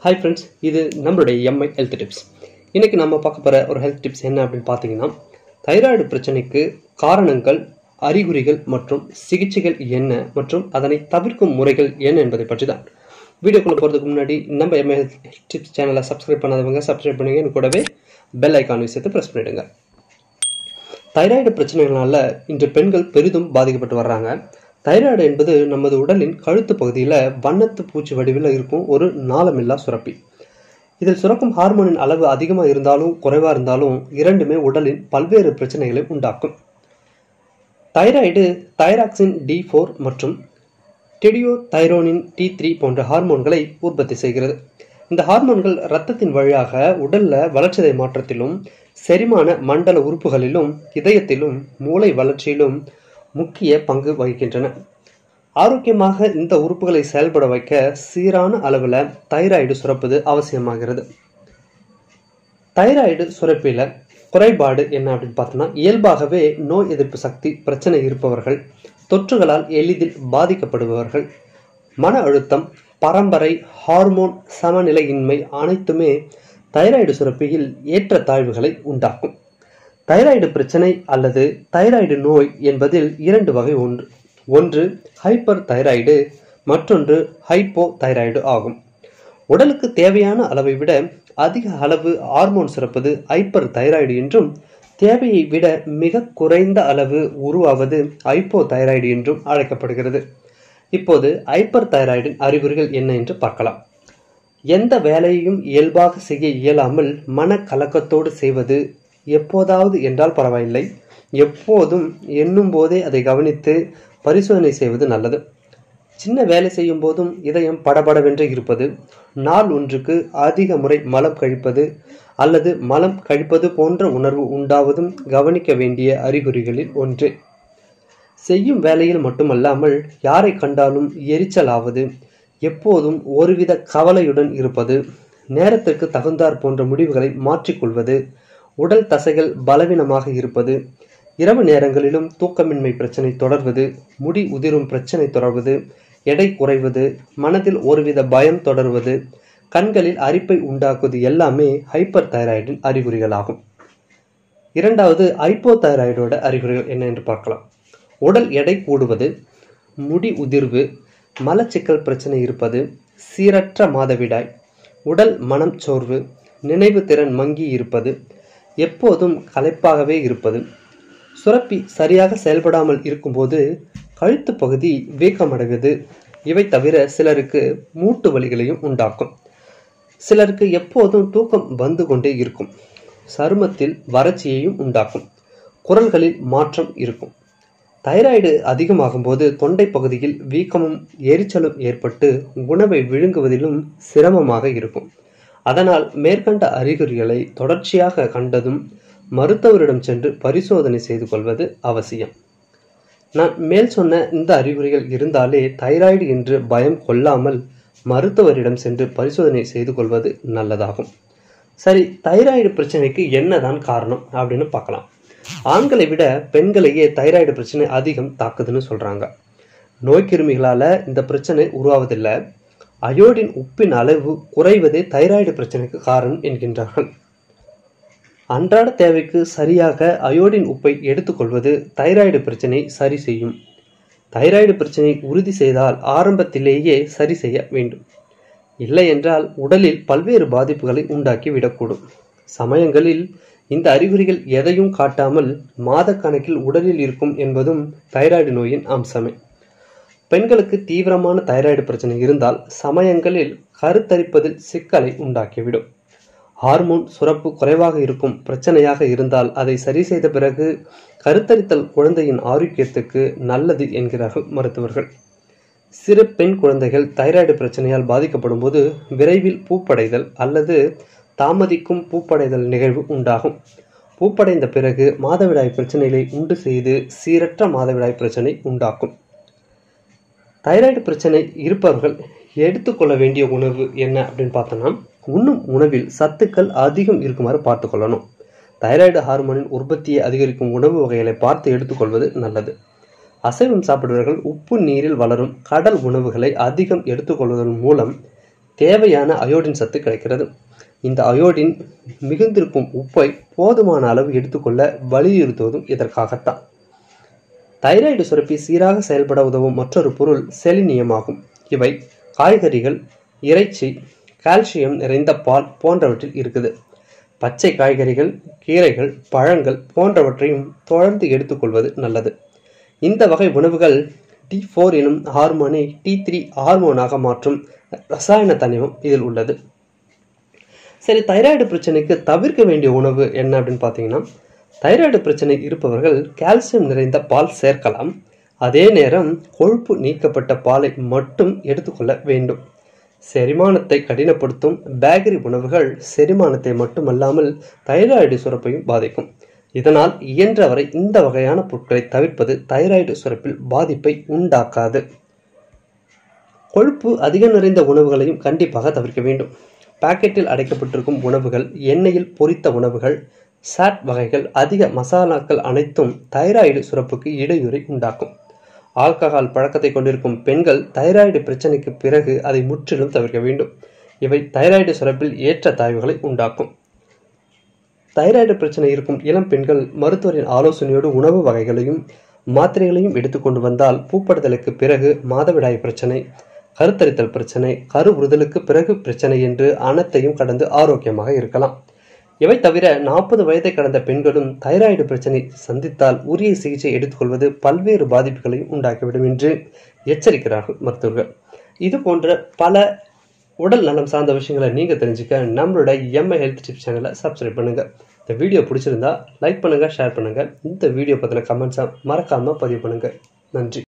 hi friends இது நம்மளுடைய Mi health tips இன்னைக்கு நம்ம பார்க்க போகிற ஒரு ஹெல்த் டிப்ஸ் என்ன அப்படின்னு பார்த்தீங்கன்னா தைராய்டு பிரச்சனைக்கு காரணங்கள் அறிகுறிகள் மற்றும் சிகிச்சைகள் என்ன மற்றும் அதனை தவிர்க்கும் முறைகள் என்ன என்பதை பற்றி தான் வீடியோக்குள்ள போகிறதுக்கு முன்னாடி நம்ம எம்ஐ ஹெல்த் டிப்ஸ் சேனலை சப்ஸ்கிரைப் பண்ணாதவங்க சப்ஸ்கிரைப் பண்ணுங்க எனக்கு கூடவே பெல் ஐக்கான் விஷயத்தை ப்ரெஸ் பண்ணிடுங்க தைராய்டு பிரச்சனைகளால இன்று பெண்கள் பெரிதும் பாதிக்கப்பட்டு வர்றாங்க தைராய்டு என்பது நமது உடலின் கழுத்து பகுதியில் வண்ணத்து பூச்சி வடிவில் இருக்கும் ஒரு நாளமில்லா சுரப்பி இதில் சுரக்கும் ஹார்மோனின் அளவு அதிகமாக இருந்தாலும் குறைவாக இருந்தாலும் இரண்டுமே உடலின் பல்வேறு பிரச்சனைகளை உண்டாக்கும் தைராய்டு தைராக்சின் டி ஃபோர் மற்றும் டெடியோ தைரோனின் டி த்ரீ போன்ற ஹார்மோன்களை உற்பத்தி செய்கிறது இந்த ஹார்மோன்கள் இரத்தத்தின் வழியாக உடல்ல வளர்ச்சிதை மாற்றத்திலும் செரிமான மண்டல உறுப்புகளிலும் இதயத்திலும் மூளை வளர்ச்சியிலும் முக்கிய பங்கு வகிக்கின்றன ஆரோக்கியமாக இந்த உறுப்புகளை செயல்பட வைக்க சீரான அளவில் தைராய்டு சுரப்பது அவசியமாகிறது தைராய்டு சுரப்பில குறைபாடு என்ன அப்படின்னு பார்த்தோம்னா இயல்பாகவே நோய் எதிர்ப்பு சக்தி பிரச்சனை இருப்பவர்கள் தொற்றுகளால் எளிதில் பாதிக்கப்படுபவர்கள் மன அழுத்தம் பரம்பரை ஹார்மோன் சமநிலையின்மை அனைத்துமே தைராய்டு சுரப்பியில் ஏற்ற தாழ்வுகளை உண்டாக்கும் தைராய்டு பிரச்சனை அல்லது தைராய்டு நோய் என்பதில் இரண்டு வகை ஒன்று ஒன்று ஹைப்பர் தைராய்டு மற்றொன்று ஹைப்போ தைராய்டு ஆகும் உடலுக்கு தேவையான அளவை விட அதிக அளவு ஹார்மோன் சுரப்பது ஹைப்பர் தைராய்டு என்றும் தேவையை விட மிக குறைந்த அளவு உருவாவது ஹைப்போ தைராய்டு என்றும் அழைக்கப்படுகிறது இப்போது ஹைப்பர் தைராய்டின் அறிகுறிகள் என்ன என்று பார்க்கலாம் எந்த வேலையையும் இயல்பாக செய்ய இயலாமல் மனக்கலக்கத்தோடு செய்வது எப்போதாவது என்றால் பரவாயில்லை எப்போதும் எண்ணும் போதே அதை கவனித்து பரிசோதனை செய்வது நல்லது சின்ன வேலை செய்யும் போதும் இதயம் படபடவென்று இருப்பது நாள் ஒன்றுக்கு அதிக முறை மலம் கழிப்பது அல்லது மலம் கழிப்பது போன்ற உணர்வு உண்டாவதும் கவனிக்க வேண்டிய அறிகுறிகளில் ஒன்று செய்யும் வேலையில் மட்டுமல்லாமல் யாரை கண்டாலும் எரிச்சலாவது எப்போதும் ஒருவித கவலையுடன் இருப்பது நேரத்திற்கு தகுந்தார் போன்ற முடிவுகளை மாற்றிக்கொள்வது உடல் தசைகள் பலவீனமாக இருப்பது இரவு நேரங்களிலும் தூக்கமின்மை பிரச்சனை தொடர்வது முடி உதிரும் பிரச்சனை தொடர்வது எடை குறைவது மனதில் ஒருவித பயம் தொடர்வது கண்களில் அரிப்பை உண்டாக்குவது எல்லாமே ஹைப்பர் தைராய்டின் அறிகுறிகளாகும் இரண்டாவது ஐப்போ தைராய்டோட அறிகுறிகள் என்ன என்று பார்க்கலாம் உடல் எடை கூடுவது முடி உதிர்வு மலச்சிக்கல் பிரச்சனை இருப்பது சீரற்ற மாதவிடாய் உடல் மனம் சோர்வு நினைவு திறன் மங்கி இருப்பது எப்போதும் களைப்பாகவே இருப்பது சுரப்பி சரியாக செயல்படாமல் இருக்கும்போது கழுத்து பகுதி வீக்கமடைவது இவை தவிர சிலருக்கு மூட்டு வலிகளையும் உண்டாக்கும் சிலருக்கு எப்போதும் தூக்கம் வந்து கொண்டே இருக்கும் சருமத்தில் வறட்சியையும் உண்டாக்கும் குரல்களில் மாற்றம் இருக்கும் தைராய்டு அதிகமாகும் போது தொண்டை பகுதியில் வீக்கமும் எரிச்சலும் ஏற்பட்டு உணவை விழுங்குவதிலும் சிரமமாக இருக்கும் அதனால் மேற்கண்ட அறிகுறிகளை தொடர்ச்சியாக கண்டதும் மருத்துவரிடம் சென்று பரிசோதனை செய்து கொள்வது அவசியம் நான் மேல் சொன்ன இந்த அறிகுறிகள் இருந்தாலே தைராய்டு என்று பயம் கொள்ளாமல் மருத்துவரிடம் சென்று பரிசோதனை செய்து கொள்வது நல்லதாகும் சரி தைராய்டு பிரச்சனைக்கு என்னதான் காரணம் அப்படின்னு பார்க்கலாம் ஆண்களை விட பெண்களையே தைராய்டு பிரச்சனை அதிகம் தாக்குதுன்னு சொல்றாங்க நோய்க்கிருமிகளால இந்த பிரச்சனை உருவாவதில்லை அயோடின் உப்பின் அளவு குறைவதே தைராய்டு பிரச்சனைக்கு காரணம் என்கின்றார்கள் அன்றாட தேவைக்கு சரியாக அயோடின் உப்பை எடுத்துக்கொள்வது தைராய்டு பிரச்சனை சரி செய்யும் தைராய்டு பிரச்சனை உறுதி செய்தால் ஆரம்பத்திலேயே சரி செய்ய வேண்டும் இல்லை என்றால் உடலில் பல்வேறு பாதிப்புகளை உண்டாக்கி விடக்கூடும் சமயங்களில் இந்த அறிகுறிகள் எதையும் காட்டாமல் மாதக்கணக்கில் உடலில் இருக்கும் என்பதும் தைராய்டு நோயின் அம்சமே பெண்களுக்கு தீவிரமான தைராய்டு பிரச்சனை இருந்தால் சமயங்களில் கருத்தரிப்பதில் சிக்கலை உண்டாக்கிவிடும் ஹார்மோன் சுரப்பு குறைவாக இருக்கும் பிரச்சனையாக இருந்தால் அதை சரி செய்த பிறகு கருத்தரித்தல் குழந்தையின் ஆரோக்கியத்துக்கு நல்லது என்கிறார்கள் மருத்துவர்கள் சிறு பெண் குழந்தைகள் தைராய்டு பிரச்சனையால் பாதிக்கப்படும் போது விரைவில் பூப்படைதல் அல்லது தாமதிக்கும் பூப்படைதல் நிகழ்வு உண்டாகும் பூப்படைந்த பிறகு மாதவிடாய் பிரச்சனைகளை உண்டு செய்து சீரற்ற மாதவிடாய் பிரச்சனை உண்டாக்கும் தைராய்டு பிரச்சனை இருப்பவர்கள் எடுத்துக்கொள்ள வேண்டிய உணவு என்ன அப்படின்னு பார்த்தோம்னா உண்ணும் உணவில் சத்துக்கள் அதிகம் இருக்குமாறு பார்த்து கொள்ளணும் தைராய்டு ஹார்மோனின் உற்பத்தியை அதிகரிக்கும் உணவு வகைகளை பார்த்து எடுத்துக்கொள்வது நல்லது அசைவம் சாப்பிடுபவர்கள் உப்பு நீரில் வளரும் கடல் உணவுகளை அதிகம் எடுத்துக்கொள்வதன் மூலம் தேவையான அயோடின் சத்து கிடைக்கிறது இந்த அயோடின் மிகுந்திருக்கும் உப்பை போதுமான அளவு எடுத்துக்கொள்ள வலியுறுத்துவதும் இதற்காகத்தான் தைராய்டு சுரப்பி சீராக செயல்பட உதவும் மற்றொரு பொருள் செலினியம் ஆகும் இவை காய்கறிகள் இறைச்சி கால்சியம் நிறைந்த பால் போன்றவற்றில் இருக்குது பச்சை காய்கறிகள் கீரைகள் பழங்கள் போன்றவற்றையும் தொடர்ந்து எடுத்துக்கொள்வது நல்லது இந்த வகை உணவுகள் டி ஃபோர் எனும் ஹார்மோனை டி த்ரீ ஹார்மோனாக மாற்றும் ரசாயன தனிமம் இதில் உள்ளது சரி தைராய்டு பிரச்சனைக்கு தவிர்க்க வேண்டிய உணவு என்ன அப்படின்னு பார்த்தீங்கன்னா தைராய்டு பிரச்சனை இருப்பவர்கள் கால்சியம் நிறைந்த பால் சேர்க்கலாம் அதே நேரம் கொழுப்பு நீக்கப்பட்ட பாலை மட்டும் எடுத்துக்கொள்ள வேண்டும் செரிமானத்தை கடினப்படுத்தும் பேக்கரி உணவுகள் செரிமானத்தை மட்டுமல்லாமல் தைராய்டு சுரப்பையும் பாதிக்கும் இதனால் இயன்றவரை இந்த வகையான பொருட்களை தவிர்ப்பது தைராய்டு சுரப்பில் பாதிப்பை உண்டாக்காது கொழுப்பு அதிகம் நிறைந்த உணவுகளையும் கண்டிப்பாக தவிர்க்க வேண்டும் பாக்கெட்டில் அடைக்கப்பட்டிருக்கும் உணவுகள் எண்ணெயில் பொரித்த உணவுகள் சாட் வகைகள் அதிக மசாலாக்கள் அனைத்தும் தைராய்டு சுரப்புக்கு இடையூறை உண்டாக்கும் ஆல்கஹால் பழக்கத்தை கொண்டிருக்கும் பெண்கள் தைராய்டு பிரச்சனைக்கு பிறகு அதை முற்றிலும் தவிர்க்க வேண்டும் இவை தைராய்டு சுரப்பில் ஏற்ற தாய்வுகளை உண்டாக்கும் தைராய்டு பிரச்சனை இருக்கும் இளம் பெண்கள் மருத்துவரின் ஆலோசனையோடு உணவு வகைகளையும் மாத்திரைகளையும் எடுத்துக்கொண்டு வந்தால் பூப்படுதலுக்கு பிறகு மாதவிடாய் பிரச்சனை கருத்தரித்தல் பிரச்சனை கருவுறுதலுக்கு பிறகு பிரச்சனை என்று அனைத்தையும் கடந்து ஆரோக்கியமாக இருக்கலாம் இவை தவிர நாற்பது வயதை கடந்த பெண்களும் தைராய்டு பிரச்சனை சந்தித்தால் உரிய சிகிச்சை எடுத்துக்கொள்வது பல்வேறு பாதிப்புகளையும் உண்டாக்கிவிடும் என்று எச்சரிக்கிறார்கள் மருத்துவர்கள் இது போன்ற பல உடல் நலம் சார்ந்த விஷயங்களை நீங்கள் தெரிஞ்சுக்க நம்மளோட எம்ஐ ஹெல்த் டிப்ஸ் சேனலை சப்ஸ்கிரைப் பண்ணுங்கள் இந்த வீடியோ பிடிச்சிருந்தா லைக் பண்ணுங்கள் ஷேர் பண்ணுங்கள் இந்த வீடியோ பற்றின கமெண்ட்ஸை மறக்காமல் பதிவு பண்ணுங்கள் நன்றி